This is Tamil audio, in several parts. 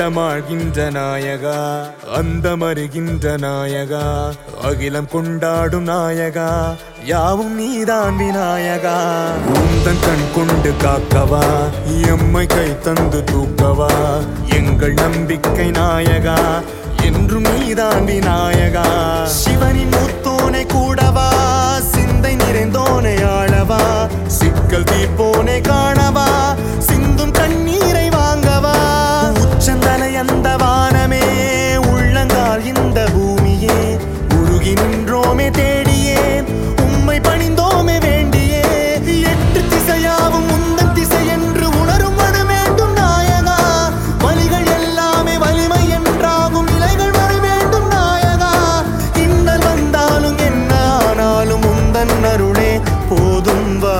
அகிலமாழ்கின்ற நாயகா அந்தமருகின்ற நாயகா அகிலம் கொண்டாடும் நாயகா யாவும் நீதான் விநாயகா உந்தன் கண் கொண்டு காக்கவா எம்மை கை தந்து தூக்கவா எங்கள் நம்பிக்கை நாயகா என்றும் நீதான் விநாயகா சிவனின் முத்தோனை கூடவா சிந்தை நிறைந்தோனை ஆளவா சிக்கல் தீர்ப்போனை காணவா சிந்தும் கண்ணீரை வாங்கவா உச்சந்தலை அந்த வானமே உள்ளங்கால் இந்த பூமியே உருகி நின்றோமே தேடியே உம்மை பணிந்தோமே வேண்டியே எட்டு திசையாவும் உந்தன் திசை என்று உணரும் மனு வேண்டும் நாயகா வலிகள் எல்லாமே வலிமை என்றாகும் நிலைகள் வர வேண்டும் நாயகா இன்னல் வந்தாலும் என்ன ஆனாலும் உந்தன் அருளே போதும் வா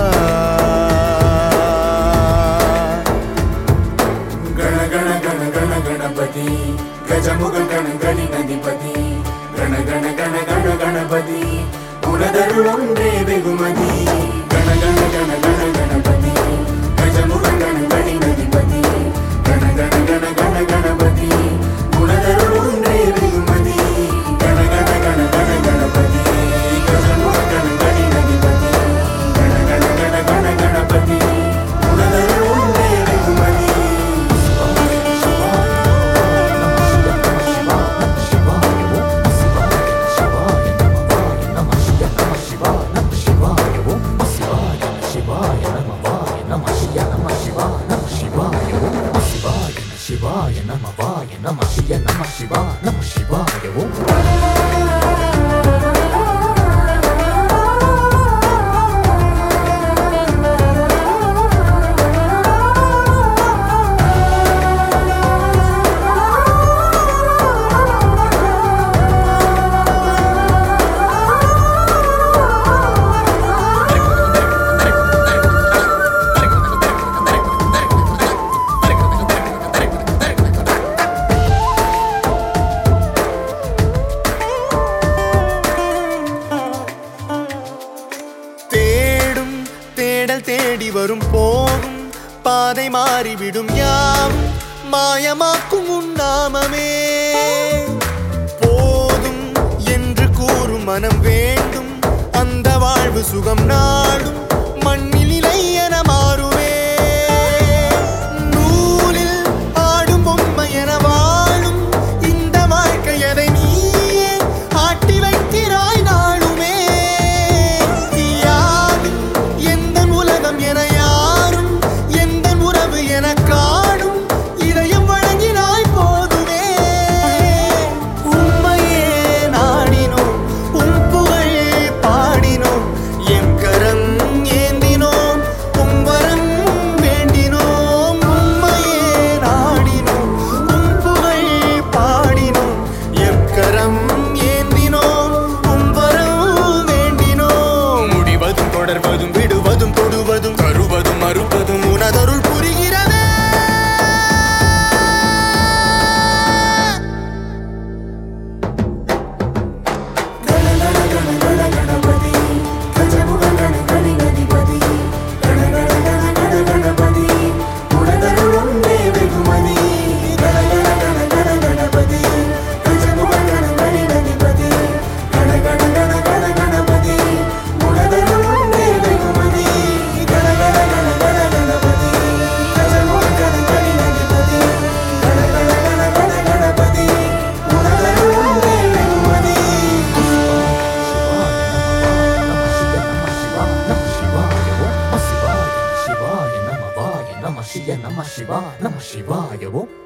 ಗಣ ಗಣ ಗಣ ಗಣ ಗಣಪತಿ ಗಜಮುಗ ಗಣ ಗಣಿ ನದಿಪತಿ ಗಣ ಗಣ ಗಣ ಗಣ ಗಣಪತಿ ಉಳದರುಳೊಂದೇ ಬೆಗುಮತಿ ಗಣ ಗಣ ಗಣ ಗಣ ಗಣಪತಿ ಗಜಮುಗ ಗಣ ಗಣಿ ನದಿಪತಿ ಗಣ ಗಣ ಗಣ ಗಣ ಗಣಪತಿ ಉಳದರುಳೊಂದೇ ಬೆಗುಮತಿ ಗಣ ಗಣ ಗಣ ಗಣ ಗಣಪತಿ ಗಜಮುಗ ಗಣ ಗಣಿ ನದಿಪತಿ ಗಣ ಗಣ ಗಣ ಗಣ ಗಣಪತಿ ಉಳದರುಳೊಂದೇ ಬೆಗುಮತಿ ಶಿವಾಯ ನಮವಾಯ ನಮ ಶಿಯ ನಮ ಶಿವ ನಮ ಶಿವಾಯ ಓಂ தேடும் தேடல் தேடி வரும் போகும் பாதை மாறிவிடும் யாவும் மாயமாக்கும் உன்னாமமே போதும் என்று கூறும் மனம் வேண்டும் அந்த வாழ்வு சுகம் நாடும் மண்ணில் நிலை என மாறுமே நூலில் ஆடும் பொம்மை என வாழும் இந்த வாழ்க்கை எதை நீயே ஆட்டி வைக்கிறாய் நாளுமே யாரும் எந்த உலகம் என யாரும் எந்த உறவு என காணும் இதயம் வழங்கினாய் போதுமே உண்மையே நாடினோம் உன் புகழ் பாடினோம் எம் கரம் ஏந்தினோம் உம் வரம் வேண்டினோம் உண்மையே நாடினோம் உன் புகழ் பாடினோம் எம் கரம் ஏந்தினோம் உம் வரம் வேண்டினோம் முடிவதும் தொடர்வதும் விடுவதும் தொடுவதும் தருவதும் மறுப்பதும் உனதருள் புரிகிறதே ಗಣ ಗಣ ಗಣ ಗಣ ಗಣಪತಿ ಗಜಮುಗ ಗಣ ಗಣಿ ನದಿಪತಿ ಗಣ ಗಣ ಗಣ ಗಣ ಗಣಪತಿ ಉಳದರುಳೊಂದೇ ಬೆಗುಮತಿ ಗಣ ಗಣ ಗಣ ಗಣ ಗಣಪತಿ ಗಜಮುಗ ಗಣ ಗಣಿ ನದಿಪತಿ ಗಣ ಗಣ ಗಣ ಗಣ ಗಣಪತಿ ಉಳದರುಳೊಂದೇ ಬೆಗುಮತಿ ಗಣ ಗಣ ಗಣ ಗಣ ಗಣಪತಿ ಗಜಮುಗ ಗಣ ಗಣಿ ನದಿಪತಿ ಗಣ ಗಣ ಗಣ ಗಣ ಗಣಪತಿ ಉಳದರುಳೊಂದೇ ಬೆಗುಮತಿ ಶಿವಾಯ ನಮ ಶಿವ ನಮ ಶಿವಾಯ ಓಂ